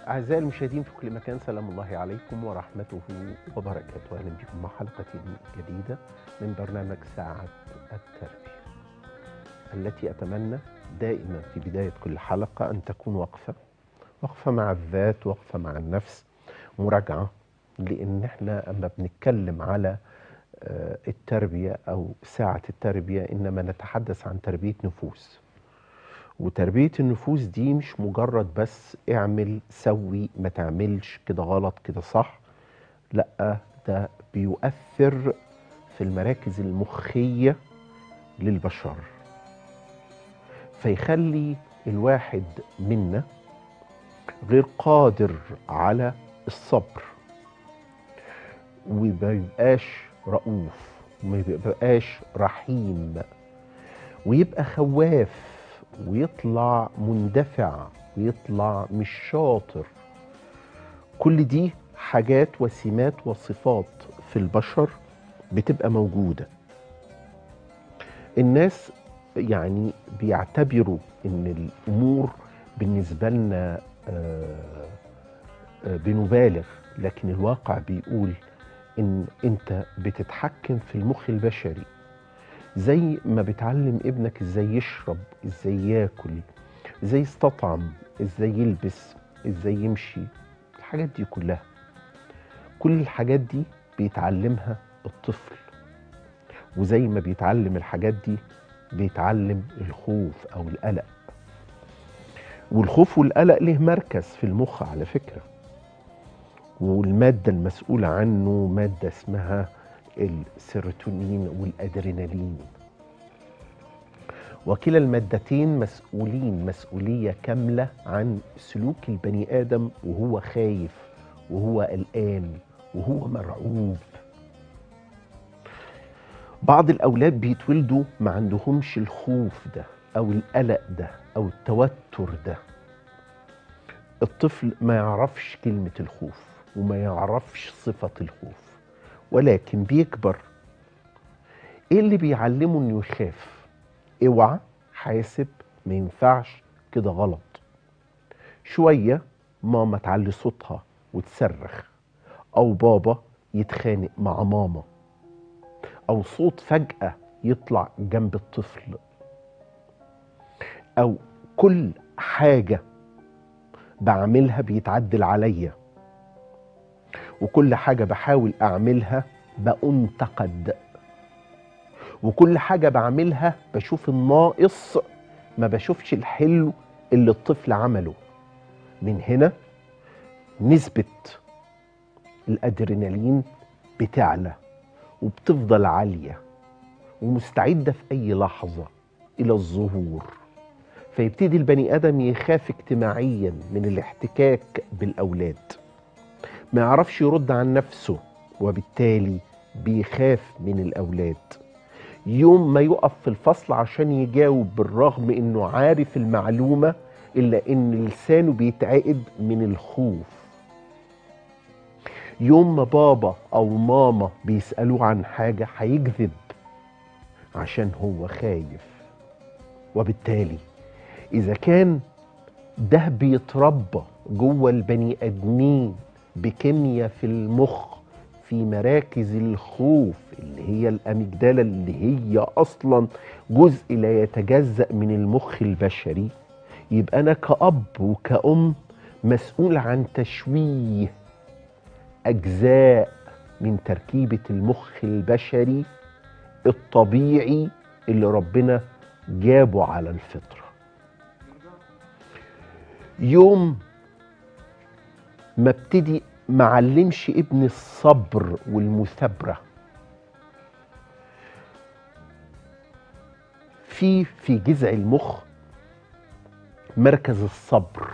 أعزائي المشاهدين في كل مكان سلام الله عليكم ورحمته وبركاته أهلا بكم مع حلقة جديدة من برنامج ساعة التربية التي أتمنى دائما في بداية كل حلقة أن تكون وقفة وقفة مع الذات وقفة مع النفس مراجعة لأن احنا أما بنتكلم على آه، التربية أو ساعة التربية إنما نتحدث عن تربية نفوس وتربية النفوس دي مش مجرد بس اعمل سوي ما تعملش كده غلط كده صح لا ده بيؤثر في المراكز المخية للبشر فيخلي الواحد منا غير قادر على الصبر وما يبقاش رؤوف وما يبقاش رحيم ويبقى خواف ويطلع مندفع ويطلع مش شاطر كل دي حاجات وسمات وصفات في البشر بتبقى موجودة الناس يعني بيعتبروا ان الامور بالنسبة لنا آه، آه، بنبالغ لكن الواقع بيقول ان انت بتتحكم في المخ البشري زي ما بتعلم ابنك ازاي يشرب ازاي ياكل ازاي يستطعم ازاي يلبس ازاي يمشي الحاجات دي كلها كل الحاجات دي بيتعلمها الطفل وزي ما بيتعلم الحاجات دي بيتعلم الخوف او القلق والخوف والقلق له مركز في المخ على فكره والماده المسؤوله عنه ماده اسمها السيروتونين والادرينالين وكلا المادتين مسؤولين مسؤوليه كامله عن سلوك البني ادم وهو خايف وهو قلقان وهو مرعوب بعض الاولاد بيتولدوا ما عندهمش الخوف ده او القلق ده او التوتر ده الطفل ما يعرفش كلمه الخوف وما يعرفش صفه الخوف ولكن بيكبر ايه اللي بيعلمه انه يخاف اوعى حاسب ما ينفعش كده غلط شويه ماما تعلي صوتها وتصرخ او بابا يتخانق مع ماما او صوت فجاه يطلع جنب الطفل او كل حاجه بعملها بيتعدل عليا وكل حاجة بحاول أعملها بأنتقد وكل حاجة بعملها بشوف الناقص ما بشوفش الحلو اللي الطفل عمله من هنا نسبة الأدرينالين بتعلى وبتفضل عالية ومستعدة في أي لحظة إلى الظهور فيبتدي البني آدم يخاف اجتماعيا من الاحتكاك بالأولاد ما يعرفش يرد عن نفسه وبالتالي بيخاف من الأولاد يوم ما يقف في الفصل عشان يجاوب بالرغم انه عارف المعلومة الا ان لسانه بيتعقد من الخوف يوم ما بابا او ماما بيسألوه عن حاجة هيكذب عشان هو خايف وبالتالي اذا كان ده بيتربى جوه البني ادمين بكيمياء في المخ في مراكز الخوف اللي هي الاميجدالا اللي هي اصلا جزء لا يتجزا من المخ البشري يبقى انا كاب وكأم مسؤول عن تشويه اجزاء من تركيبه المخ البشري الطبيعي اللي ربنا جابه على الفطره يوم ما ابتدي ما علمش ابني الصبر والمثابره في في جذع المخ مركز الصبر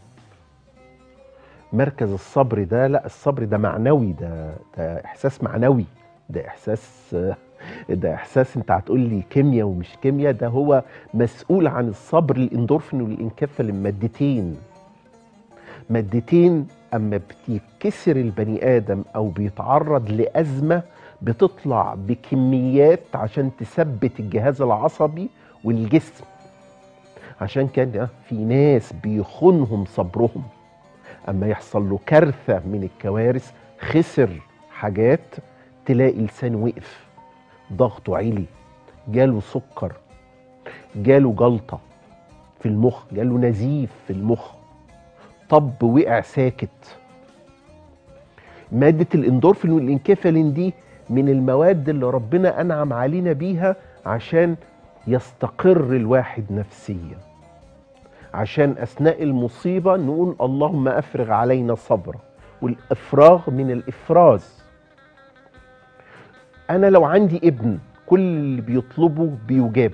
مركز الصبر ده لا الصبر ده معنوي ده ده احساس معنوي ده احساس ده احساس انت هتقول لي كيمياء ومش كيمياء ده هو مسؤول عن الصبر الاندورفين والانكفال المادتين مادتين اما بتكسر البني ادم او بيتعرض لازمه بتطلع بكميات عشان تثبت الجهاز العصبي والجسم عشان كان في ناس بيخونهم صبرهم اما يحصل له كارثه من الكوارث خسر حاجات تلاقي لسانه وقف ضغطه عالي جاله سكر جاله جلطه في المخ جاله نزيف في المخ طب وقع ساكت مادة الاندورفين والانكفالين دي من المواد اللي ربنا انعم علينا بيها عشان يستقر الواحد نفسيا عشان اثناء المصيبه نقول اللهم افرغ علينا صبرا والافراغ من الافراز انا لو عندي ابن كل اللي بيطلبه بيجاب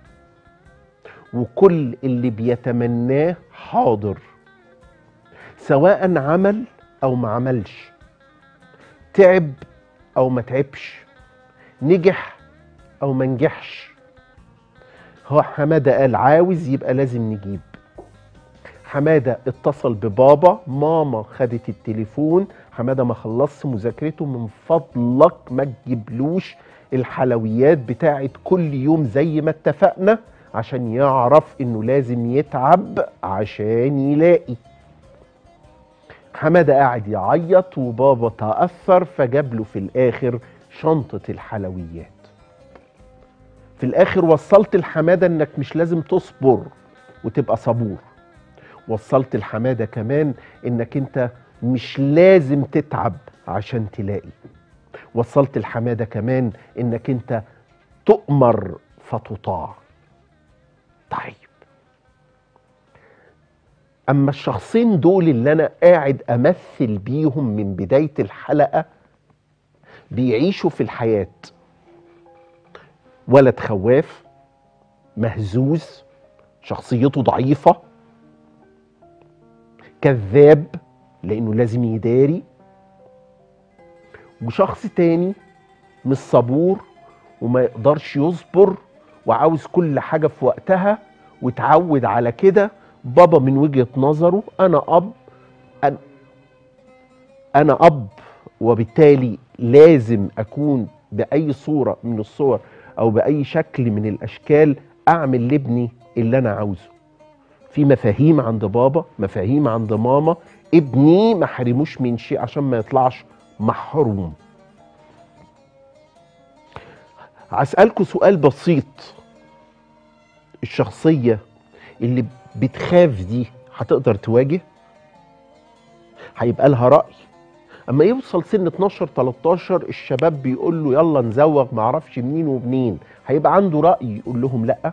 وكل اللي بيتمناه حاضر سواء عمل او ما عملش تعب او ما تعبش نجح او ما نجحش هو حماده قال عاوز يبقى لازم نجيب حماده اتصل ببابا ماما خدت التليفون حماده ما خلصش مذاكرته من فضلك ما تجيبلوش الحلويات بتاعت كل يوم زي ما اتفقنا عشان يعرف انه لازم يتعب عشان يلاقي حماده قاعد يعيط وبابا تاثر فجاب له في الاخر شنطه الحلويات في الاخر وصلت الحماده انك مش لازم تصبر وتبقى صبور وصلت الحماده كمان انك انت مش لازم تتعب عشان تلاقي وصلت الحماده كمان انك انت تؤمر فتطاع طيب اما الشخصين دول اللي انا قاعد امثل بيهم من بدايه الحلقه بيعيشوا في الحياه ولد خواف مهزوز شخصيته ضعيفه كذاب لانه لازم يداري وشخص تاني مش صبور وما يقدرش يصبر وعاوز كل حاجه في وقتها وتعود على كده بابا من وجهه نظره انا اب أنا, انا اب وبالتالي لازم اكون باي صوره من الصور او باي شكل من الاشكال اعمل لابني اللي انا عاوزه في مفاهيم عند بابا مفاهيم عند ماما ابني ما حرموش من شيء عشان ما يطلعش محروم هسألكوا سؤال بسيط الشخصية اللي بتخاف دي هتقدر تواجه هيبقى لها رأي اما يوصل سن 12 13 الشباب بيقول له يلا نزوغ معرفش منين ومنين هيبقى عنده رأي يقول لهم لأ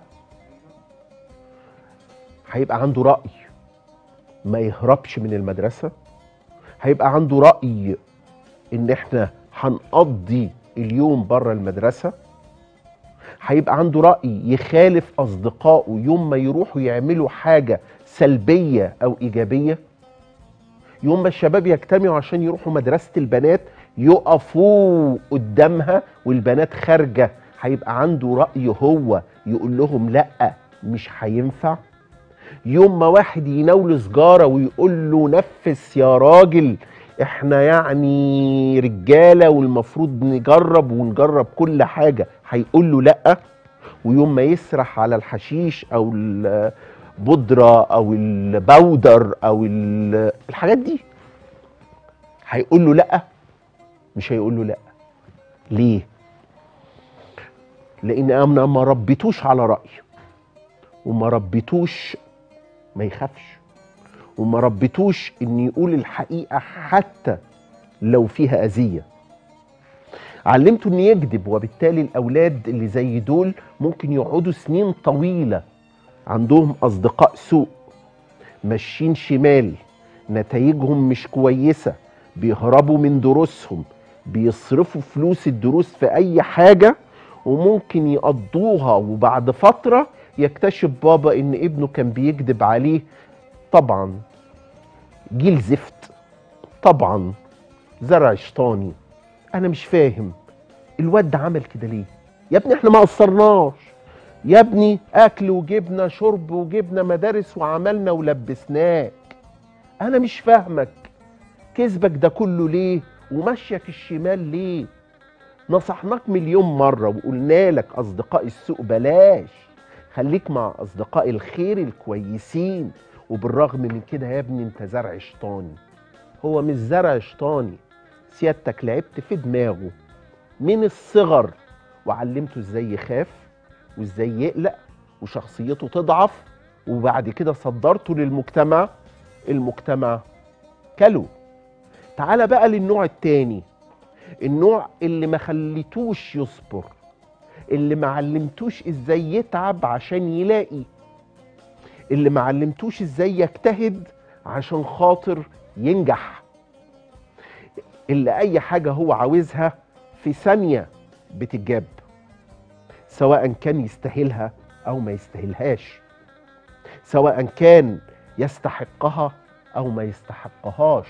هيبقى عنده رأي ما يهربش من المدرسة هيبقى عنده رأي ان احنا هنقضي اليوم بره المدرسة هيبقى عنده رأي يخالف أصدقائه يوم ما يروحوا يعملوا حاجة سلبية أو إيجابية يوم ما الشباب يجتمعوا عشان يروحوا مدرسة البنات يقفوا قدامها والبنات خارجة هيبقى عنده رأي هو يقول لهم لأ مش هينفع يوم ما واحد يناول سجارة ويقول له نفس يا راجل احنا يعني رجالة والمفروض نجرب ونجرب كل حاجة هيقول له لأ ويوم ما يسرح على الحشيش او البودرة او البودر او الحاجات دي هيقول له لأ مش هيقول له لأ ليه لان انا ما ربيتوش على رأي وما ربيتوش ما يخافش وما ربيتوش ان يقول الحقيقه حتى لو فيها اذيه علمته ان يكذب وبالتالي الاولاد اللي زي دول ممكن يقعدوا سنين طويله عندهم اصدقاء سوء ماشيين شمال نتائجهم مش كويسه بيهربوا من دروسهم بيصرفوا فلوس الدروس في اي حاجه وممكن يقضوها وبعد فتره يكتشف بابا ان ابنه كان بيكذب عليه طبعا جيل زفت طبعا زرع شيطاني انا مش فاهم الواد ده عمل كده ليه يا ابني احنا ما قصرناش يا ابني اكل وجبنا شرب وجبنا مدارس وعملنا ولبسناك انا مش فاهمك كذبك ده كله ليه ومشيك الشمال ليه نصحناك مليون مرة وقلنا لك أصدقاء السوء بلاش خليك مع أصدقاء الخير الكويسين وبالرغم من كده يا ابني انت زرع شيطاني هو مش زرع شيطاني سيادتك لعبت في دماغه من الصغر وعلمته ازاي يخاف وازاي يقلق وشخصيته تضعف وبعد كده صدرته للمجتمع المجتمع كله تعال بقى للنوع التاني النوع اللي ما خليتوش يصبر اللي ما علمتوش ازاي يتعب عشان يلاقي اللي ما علمتوش ازاي يجتهد عشان خاطر ينجح اللي اي حاجة هو عاوزها في ثانية بتتجاب سواء كان يستاهلها او ما يستاهلهاش سواء كان يستحقها او ما يستحقهاش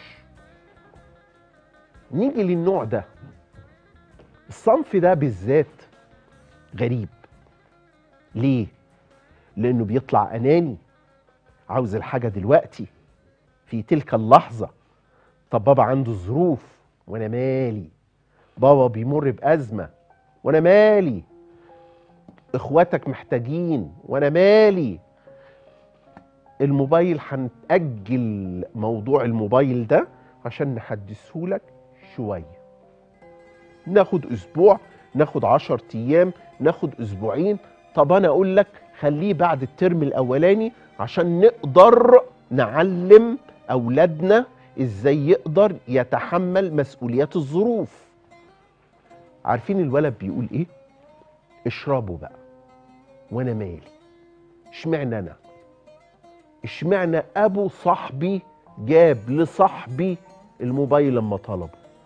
نيجي للنوع ده الصنف ده بالذات غريب ليه لانه بيطلع اناني عاوز الحاجه دلوقتي في تلك اللحظه طب بابا عنده ظروف وانا مالي بابا بيمر بازمه وانا مالي اخواتك محتاجين وانا مالي الموبايل هنأجل موضوع الموبايل ده عشان نحدثهولك شويه ناخد اسبوع ناخد عشر ايام ناخد اسبوعين طب انا اقول لك خليه بعد الترم الاولاني عشان نقدر نعلم اولادنا ازاي يقدر يتحمل مسؤوليات الظروف عارفين الولد بيقول ايه اشربوا بقى وانا مالي اشمعنى انا اشمعنى ابو صاحبي جاب لصاحبي الموبايل لما طلبه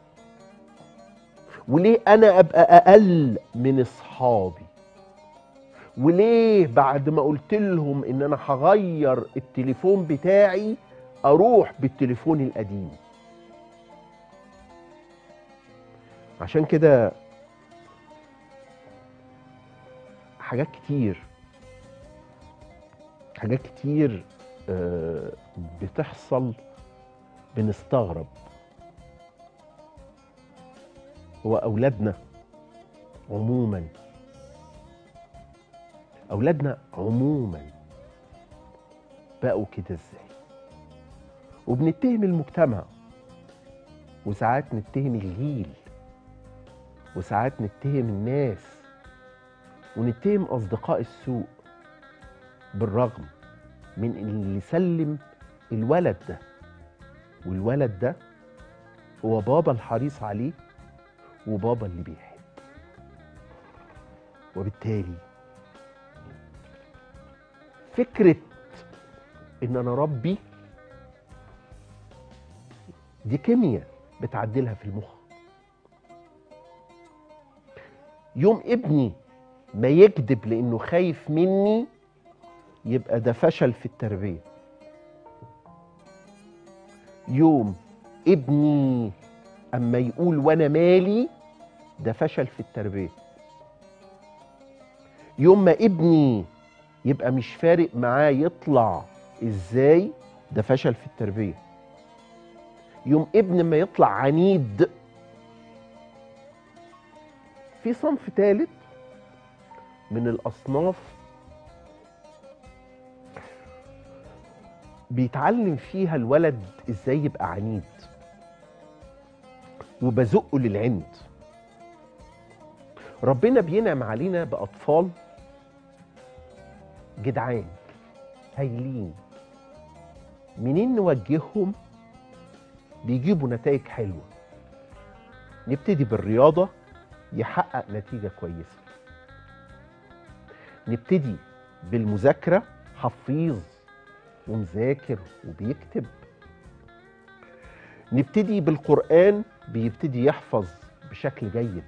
وليه انا ابقى اقل من اصحابي وليه بعد ما قلت لهم ان انا هغير التليفون بتاعي اروح بالتليفون القديم عشان كده حاجات كتير حاجات كتير آه، بتحصل بنستغرب هو اولادنا عموما اولادنا عموما بقوا كده ازاي وبنتهم المجتمع وساعات نتهم الجيل وساعات نتهم الناس ونتهم اصدقاء السوء بالرغم من اللي سلم الولد ده والولد ده هو بابا الحريص عليه وبابا اللي بيحب وبالتالي فكرة ان انا ربي دي كيمياء بتعدلها في المخ يوم ابني ما يكذب لانه خايف مني يبقى ده فشل في التربيه يوم ابني اما يقول وانا مالي ده فشل في التربيه يوم ما ابني يبقى مش فارق معاه يطلع ازاي ده فشل في التربيه يوم ابن ما يطلع عنيد في صنف ثالث من الاصناف بيتعلم فيها الولد ازاي يبقى عنيد وبزقه للعند ربنا بينعم علينا باطفال جدعان هايلين منين نوجههم بيجيبوا نتائج حلوه نبتدي بالرياضه يحقق نتيجه كويسه نبتدي بالمذاكره حفيظ ومذاكر وبيكتب نبتدي بالقران بيبتدي يحفظ بشكل جيد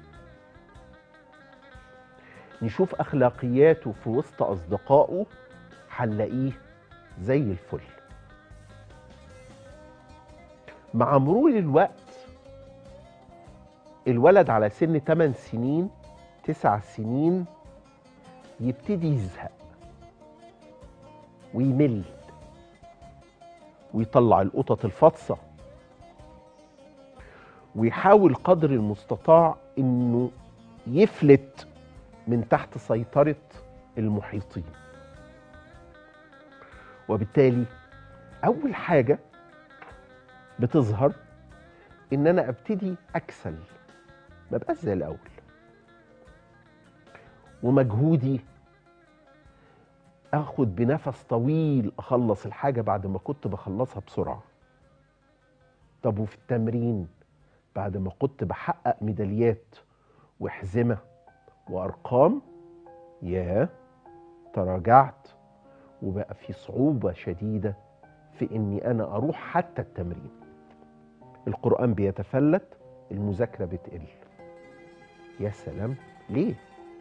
نشوف اخلاقياته في وسط اصدقائه هنلاقيه زي الفل مع مرور الوقت الولد على سن 8 سنين 9 سنين يبتدي يزهق ويمل ويطلع القطط الفطسة ويحاول قدر المستطاع انه يفلت من تحت سيطرة المحيطين وبالتالي أول حاجة بتظهر ان انا ابتدي اكسل ما بقاش زي الاول ومجهودي اخد بنفس طويل اخلص الحاجه بعد ما كنت بخلصها بسرعه طب وفي التمرين بعد ما كنت بحقق ميداليات وحزمه وارقام يا تراجعت وبقى في صعوبه شديده في اني انا اروح حتى التمرين القران بيتفلت المذاكره بتقل يا سلام ليه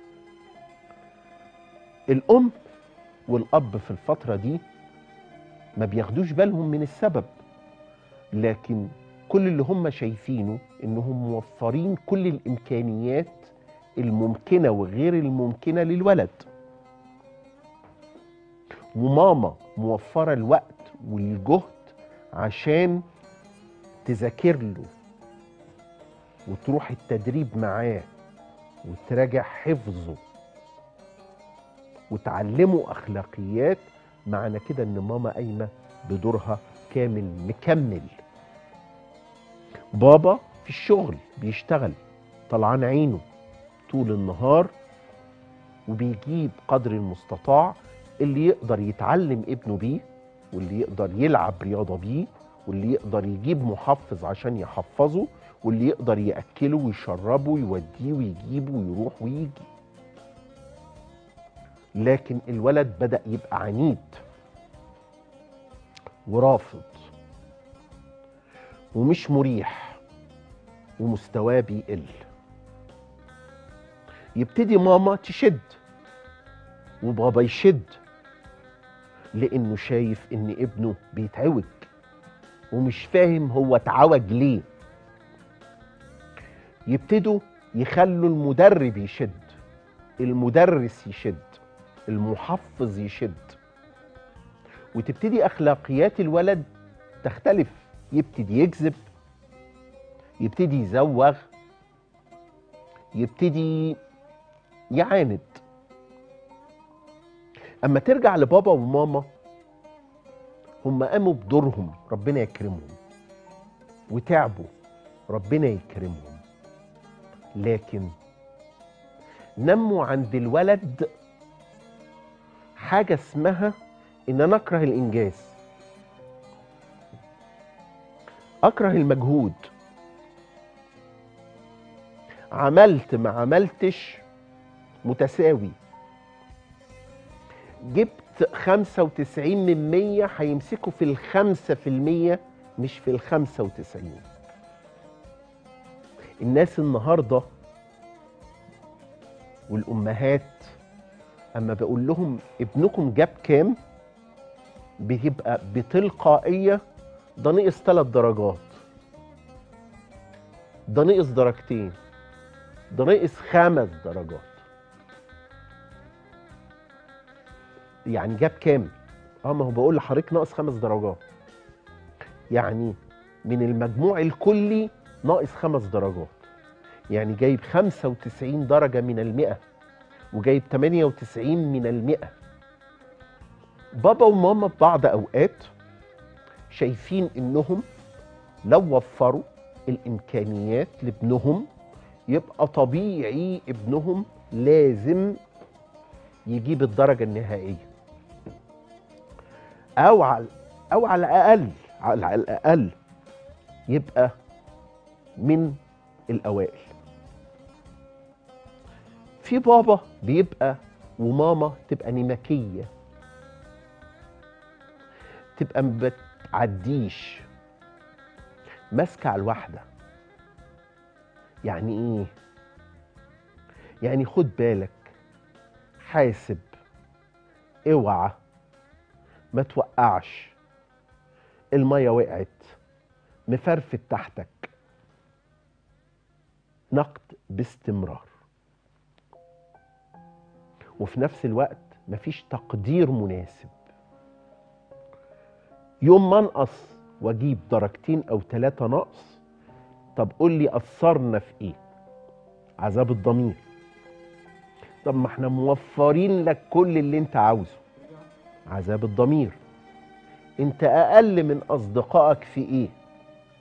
الام والاب في الفتره دي ما بياخدوش بالهم من السبب لكن كل اللي هم شايفينه انهم موفرين كل الامكانيات الممكنه وغير الممكنه للولد وماما موفره الوقت والجهد عشان تذاكر له وتروح التدريب معاه وتراجع حفظه وتعلمه اخلاقيات معنى كده ان ماما قايمه بدورها كامل مكمل بابا في الشغل بيشتغل طلعان عينه طول النهار وبيجيب قدر المستطاع اللي يقدر يتعلم ابنه بيه واللي يقدر يلعب رياضه بيه واللي يقدر يجيب محفظ عشان يحفظه واللي يقدر ياكله ويشربه ويوديه ويجيبه ويروح ويجي لكن الولد بدا يبقى عنيد ورافض ومش مريح ومستواه بيقل يبتدي ماما تشد وبابا يشد لانه شايف ان ابنه بيتعوج ومش فاهم هو اتعوج ليه يبتدوا يخلوا المدرب يشد المدرس يشد المحفظ يشد وتبتدي اخلاقيات الولد تختلف يبتدي يكذب يبتدي يزوغ يبتدي يعاند اما ترجع لبابا وماما هم قاموا بدورهم ربنا يكرمهم وتعبوا ربنا يكرمهم لكن نموا عند الولد حاجه اسمها ان انا اكره الانجاز اكره المجهود عملت ما عملتش متساوي جبت 95 من 100 هيمسكوا في الخمسة في المية مش في الخمسة وتسعين الناس النهاردة والأمهات أما بقول لهم ابنكم جاب كام بيبقى بتلقائية ده نقص ثلاث درجات ده نقص درجتين ده نقص خمس درجات يعني جاب كام؟ اه ما هو بقول لحضرتك ناقص خمس درجات يعني من المجموع الكلي ناقص خمس درجات يعني جايب 95 درجة من المئة وجايب 98 من المئة بابا وماما في بعض أوقات شايفين إنهم لو وفروا الإمكانيات لابنهم يبقى طبيعي ابنهم لازم يجيب الدرجة النهائية أو على أو على الأقل على الأقل يبقى من الأوائل في بابا بيبقى وماما تبقى نمكية تبقى ما بتعديش ماسكة على الواحدة يعني ايه يعني خد بالك حاسب اوعى ما توقعش المية وقعت مفرفت تحتك نقد باستمرار وفي نفس الوقت مفيش تقدير مناسب يوم ما انقص واجيب درجتين او ثلاثة نقص طب قول لي اثرنا في ايه عذاب الضمير طب ما احنا موفرين لك كل اللي انت عاوزه عذاب الضمير انت اقل من اصدقائك في ايه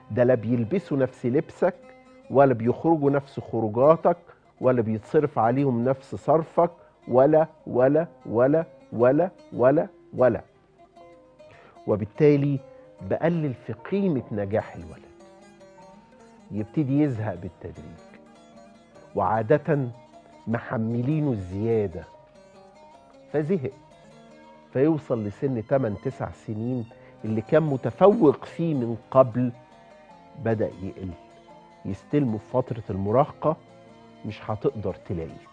ده لا بيلبسوا نفس لبسك ولا بيخرجوا نفس خروجاتك ولا بيتصرف عليهم نفس صرفك ولا ولا ولا ولا ولا ولا وبالتالي بقلل في قيمة نجاح الولد يبتدي يزهق بالتدريج وعادة محملينه الزيادة فزهق فيوصل لسن 8 9 سنين اللي كان متفوق فيه من قبل بدأ يقل يستلمه في فترة المراهقة مش هتقدر تلاقيه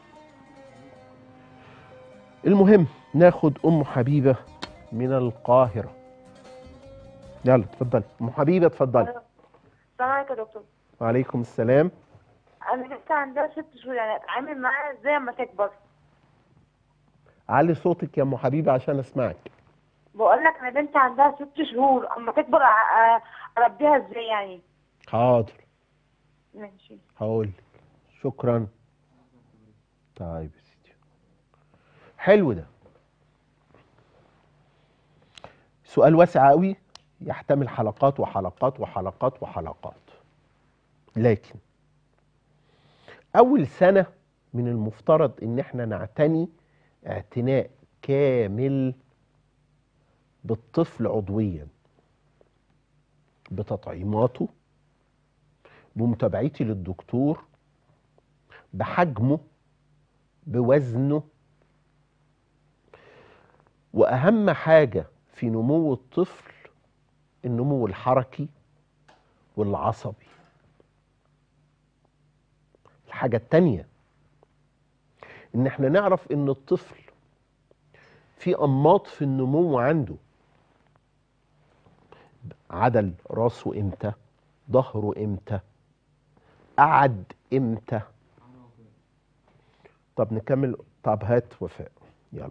المهم ناخد أم حبيبة من القاهرة يلا اتفضلي أم حبيبة اتفضلي السلام عليكم يا دكتور وعليكم السلام انا لسه عندها ست شهور يعني اتعامل معاها ازاي اما تكبر علي صوتك يا أم حبيبة عشان أسمعك بقول لك انا بنتي عندها ست شهور اما تكبر أ- أ- اربيها ازاي يعني حاضر ماشي هقول لك شكرا طيب يا سيدي حلو ده سؤال واسع قوي يحتمل حلقات وحلقات وحلقات وحلقات لكن اول سنه من المفترض ان احنا نعتني اعتناء كامل بالطفل عضويا بتطعيماته بمتابعتي للدكتور بحجمه بوزنه واهم حاجه في نمو الطفل النمو الحركي والعصبي الحاجه التانيه ان احنا نعرف ان الطفل في انماط في النمو عنده عدل راسه امتى ظهره امتى قعد امتى طب نكمل طب هات وفاء يلا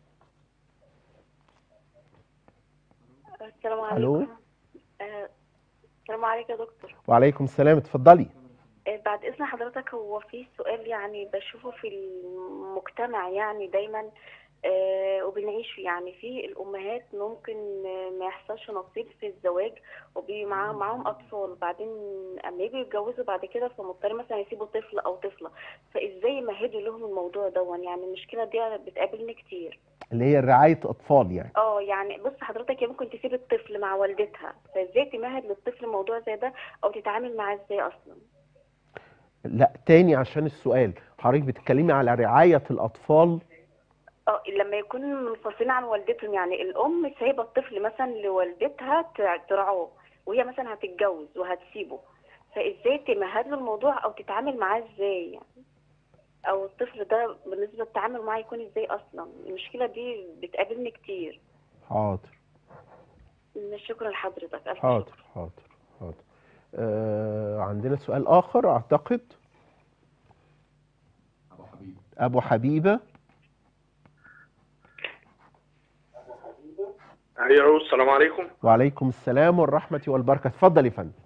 السلام عليكم ألو؟ آه، السلام عليكم يا دكتور وعليكم السلام اتفضلي آه، بعد اذن حضرتك هو في سؤال يعني بشوفه في المجتمع يعني دايما آه، وبنعيش فيه يعني في الامهات ممكن آه، ما يحصلش نصيب في الزواج وبي معاهم معاهم اطفال بعدين اما يجوا يتجوزوا بعد كده فمضطر مثلا يسيبوا طفل او طفله فازاي يمهدوا لهم الموضوع دون يعني المشكله دي بتقابلني كتير اللي هي رعايه اطفال يعني اه يعني بص حضرتك هي ممكن تسيب الطفل مع والدتها فازاي تمهد للطفل موضوع زي ده او تتعامل معاه ازاي اصلا لا تاني عشان السؤال حضرتك بتتكلمي على رعايه الاطفال اه لما يكونوا منفصلين عن والدتهم يعني الام سايبه الطفل مثلا لوالدتها تع- ترعاه وهي مثلا هتتجوز وهتسيبه فازاي تمهد له الموضوع او تتعامل معاه ازاي يعني او الطفل ده بالنسبه للتعامل معاه يكون ازاي اصلا المشكله دي بتقابلني كتير حاضر شكرا لحضرتك ألف حاضر شكر. حاضر حاضر آه عندنا سؤال اخر اعتقد ابو حبيب ابو حبيبه ايوه السلام عليكم وعليكم السلام والرحمه والبركه اتفضل يا فندم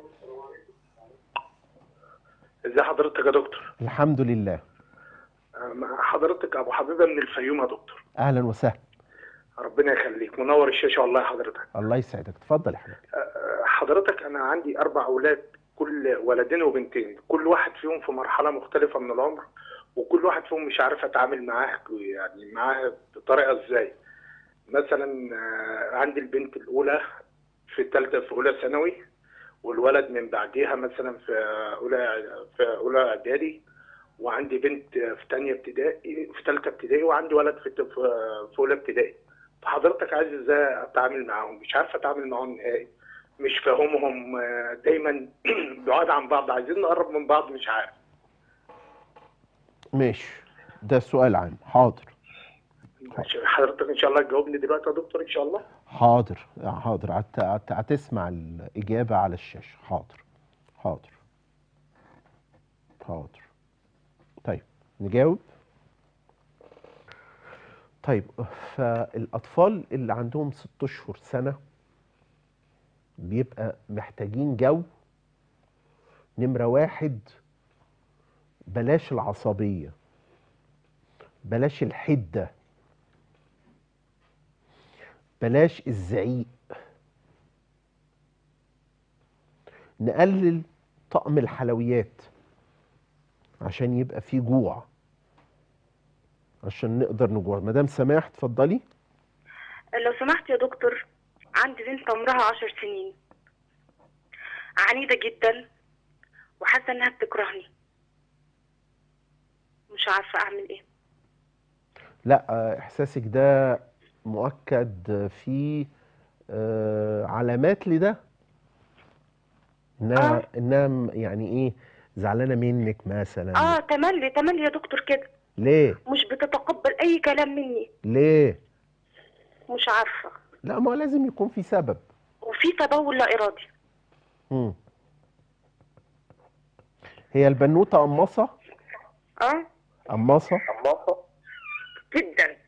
ازي حضرتك يا دكتور الحمد لله آه، مع حضرتك ابو حبيبه من الفيوم يا دكتور اهلا وسهلا ربنا يخليك منور الشاشه والله يا حضرتك الله يسعدك اتفضل يا حبيبي آه، حضرتك انا عندي اربع اولاد كل ولدين وبنتين كل واحد فيهم في مرحله مختلفه من العمر وكل واحد فيهم مش عارف اتعامل معاه يعني معاه بطريقه ازاي مثلا آه، عندي البنت الاولى في الثالثه في اولى ثانوي والولد من بعديها مثلا في اولى في اولى اعدادي وعندي بنت في ثانيه ابتدائي في ثالثه ابتدائي وعندي ولد في في في اولى ابتدائي فحضرتك عايز ازاي اتعامل معاهم مش عارف اتعامل معاهم نهائي مش فاهمهم آه، دايما بعاد عن بعض عايزين نقرب من بعض مش عارف ماشي ده سؤال عام حاضر حضرتك ان شاء الله تجاوبني دلوقتي يا دكتور ان شاء الله حاضر حاضر هت- هت- هتسمع الإجابة على الشاشة حاضر حاضر حاضر طيب نجاوب طيب فالأطفال اللي عندهم ست أشهر سنة بيبقى محتاجين جو نمرة واحد بلاش العصبية بلاش الحدة بلاش الزعيق نقلل طقم الحلويات عشان يبقى فيه جوع عشان نقدر نجوع مدام سماح اتفضلي لو سمحت يا دكتور عندي بنت عمرها عشر سنين عنيدة جدا وحاسة انها بتكرهني مش عارفة اعمل ايه لا آه، احساسك ده مؤكد في آه، علامات لده انها آه. انها م- يعني ايه زعلانه منك مثلا اه تملي تملي يا دكتور كده ليه مش بتتقبل اي كلام مني ليه مش عارفة لا ما هو لازم يكون في سبب وفي تبول لا ارادي مم. هي البنوته قماصه اه قماصه جدا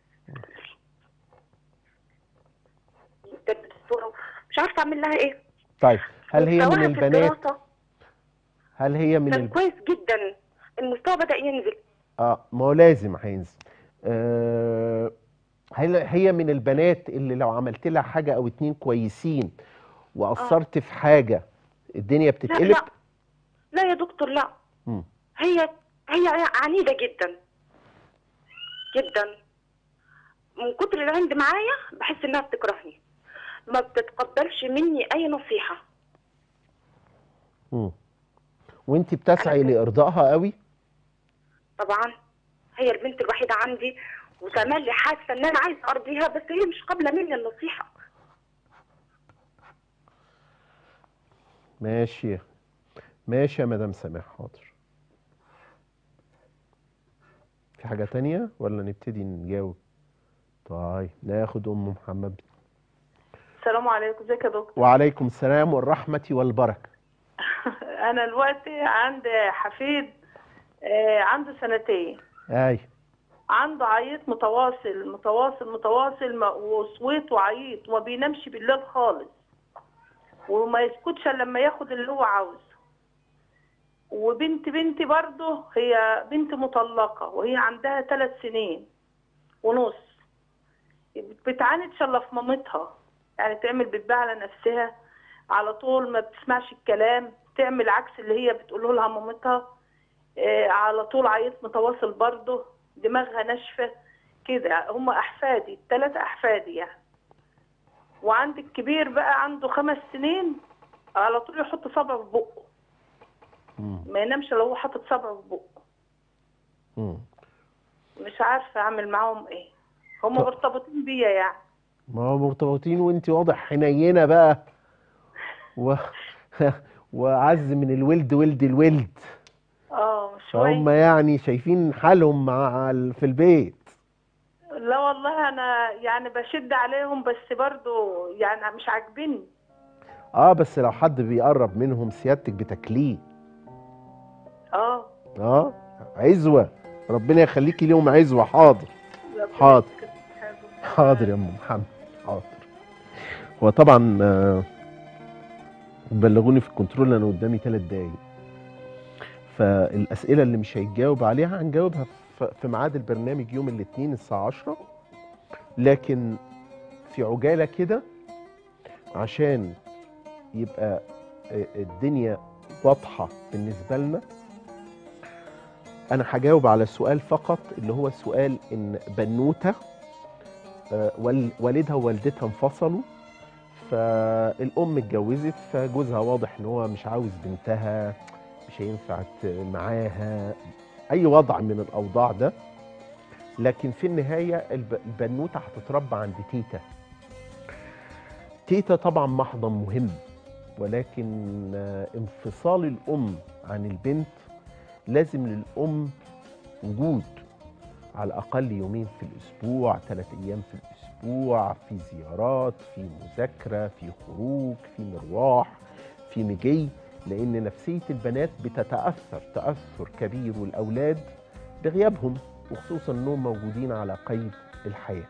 جدا بتصورة. مش عارفة اعمل لها ايه طيب هل هي من مستواها في البنات الدراسة هل هي من كان الب... كويس جدا المستوى بدأ ينزل اه ما هو لازم هينزل آه هل هي من البنات اللي لو عملت لها حاجه او اتنين كويسين واثرت في حاجه الدنيا لا بتتقلب لا لا يا دكتور لا مم. هي هي عنيدة جدا جدا من كتر العند معايا بحس انها بتكرهني ما بتتقبلش مني اي نصيحة مم. وانت بتسعي لارضائها قوي طبعا هي البنت الوحيدة عندي وتملي حاسة ان انا عايزة ارضيها بس هي مش قابلة مني النصيحة ماشي ماشي يا مدام سماح حاضر في حاجه تانية ولا نبتدي نجاوب طيب ناخد ام محمد السلام عليكم ازيك يا دكتور وعليكم السلام والرحمه والبركه انا دلوقتي عندي حفيد آه، عنده سنتين اي عنده عيط متواصل متواصل متواصل ما- وصويته عيط وما بينامش بالليل خالص وما يسكتش الا لما ياخد اللي هو عاوزه وبنت بنتي برضه هي بنت مطلقة وهي عندها ثلاث سنين ونص بتعاني ان شاء الله في مامتها يعني تعمل بتباع على نفسها على طول ما بتسمعش الكلام تعمل عكس اللي هي بتقوله لها مامتها آه، على طول عيط متواصل برضه دماغها ناشفة كده هم أحفادي الثلاثة أحفادي يعني وعندك الكبير بقى عنده خمس سنين على طول يحط صبعه في بقه مم. ما ينامش لو هو حاطط صبعه في بقه مم. مش عارفة أعمل معاهم إيه هم طب- مرتبطين بيا يعني ما هو مرتبطين وانت واضح حنينه بقى و... وعز من الولد ولد الولد اه فهم شوية يعني شايفين حالهم مع ال- في البيت لا والله أنا يعني بشد عليهم بس برضو يعني مش عاجبني اه بس لو حد بيقرب منهم سيادتك بتاكليه اه اه عزوه ربنا يخليكي ليهم عزوه حاضر حاضر. حاضر يا ام محمد حاضر هو طبعا آه، بلغوني في الكنترول انا قدامي ثلاث دقايق فالاسئله اللي مش هيتجاوب عليها هنجاوبها في- في ميعاد البرنامج يوم الاثنين الساعه 10 لكن في عجاله كده عشان يبقى آه، الدنيا واضحه بالنسبه لنا انا هجاوب على سؤال فقط اللي هو سؤال ان بنوته آه، وال- والدها ووالدتها انفصلوا فالام اتجوزت فجوزها واضح ان هو مش عاوز بنتها مش هينفع ت- معاها اي وضع من الاوضاع ده لكن في النهايه الب- البنوته هتتربى عند تيتا تيتا طبعا محضن مهم ولكن آه، انفصال الام عن البنت لازم للام وجود على الأقل يومين في الأسبوع ثلاث أيام في الأسبوع في زيارات في مذاكرة في خروج في مروح في مجي لأن نفسية البنات بتتأثر تأثر كبير والأولاد بغيابهم وخصوصا أنهم موجودين على قيد الحياة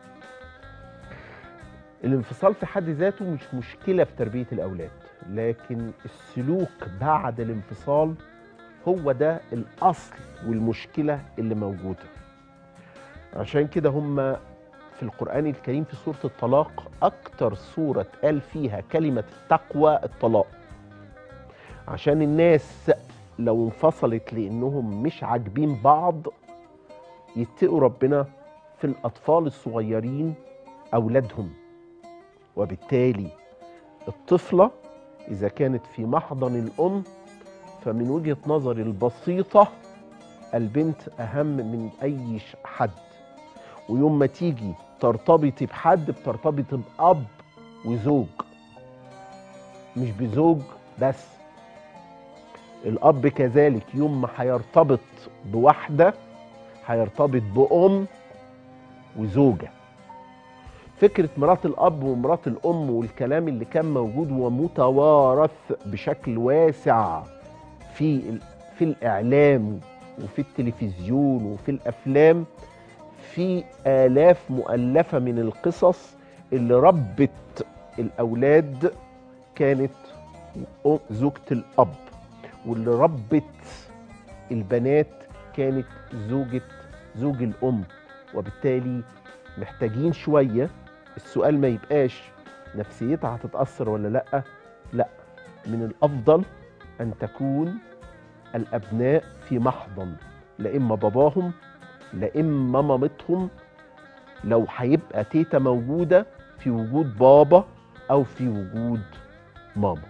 الانفصال في حد ذاته مش مشكلة في تربية الأولاد لكن السلوك بعد الانفصال هو ده الأصل والمشكلة اللي موجودة عشان كده هم في القرآن الكريم في سورة الطلاق أكتر سورة قال فيها كلمة التقوى الطلاق عشان الناس لو انفصلت لانهم مش عاجبين بعض يتقوا ربنا في الاطفال الصغيرين اولادهم وبالتالي الطفله اذا كانت في محضن الام فمن وجهه نظري البسيطه البنت اهم من اي ش- حد ويوم ما تيجي ترتبطي بحد بترتبطي باب وزوج مش بزوج بس الاب كذلك يوم ما هيرتبط بواحده هيرتبط بام وزوجه فكره مرات الاب ومرات الام والكلام اللي كان موجود ومتوارث بشكل واسع في ال- في الاعلام وفي التلفزيون وفي الافلام في آلاف مؤلفة من القصص اللي ربت الأولاد كانت زوجة الأب واللي ربت البنات كانت زوجة زوج الأم وبالتالي محتاجين شوية السؤال ما يبقاش نفسيتها هتتأثر ولا لأ لأ من الأفضل أن تكون الأبناء في محضن لا إما باباهم لا إما مامتهم لو هيبقى تيتا موجودة في وجود بابا أو في وجود ماما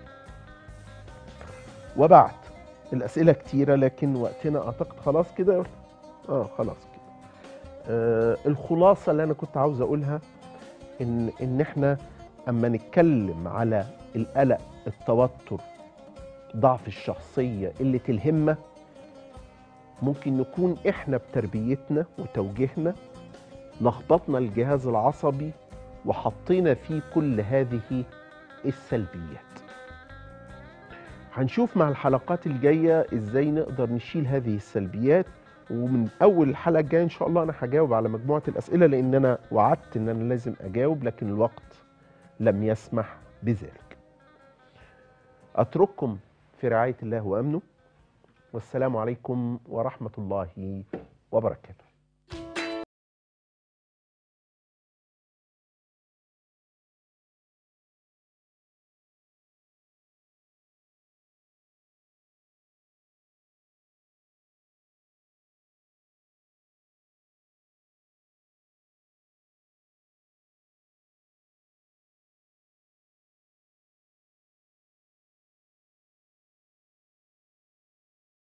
وبعد الأسئلة كتيرة لكن وقتنا أعتقد خلاص كده آه خلاص كده آه الخلاصة اللي أنا كنت عاوز أقولها إن إن إحنا أما نتكلم على القلق التوتر ضعف الشخصية قلة الهمة ممكن نكون إحنا بتربيتنا وتوجيهنا لخبطنا الجهاز العصبي وحطينا فيه كل هذه السلبيات هنشوف مع الحلقات الجاية ازاي نقدر نشيل هذه السلبيات ومن اول الحلقة الجاية ان شاء الله انا هجاوب على مجموعة الاسئلة لان انا وعدت ان انا لازم اجاوب لكن الوقت لم يسمح بذلك اترككم في رعاية الله وامنه والسلام عليكم ورحمة الله وبركاته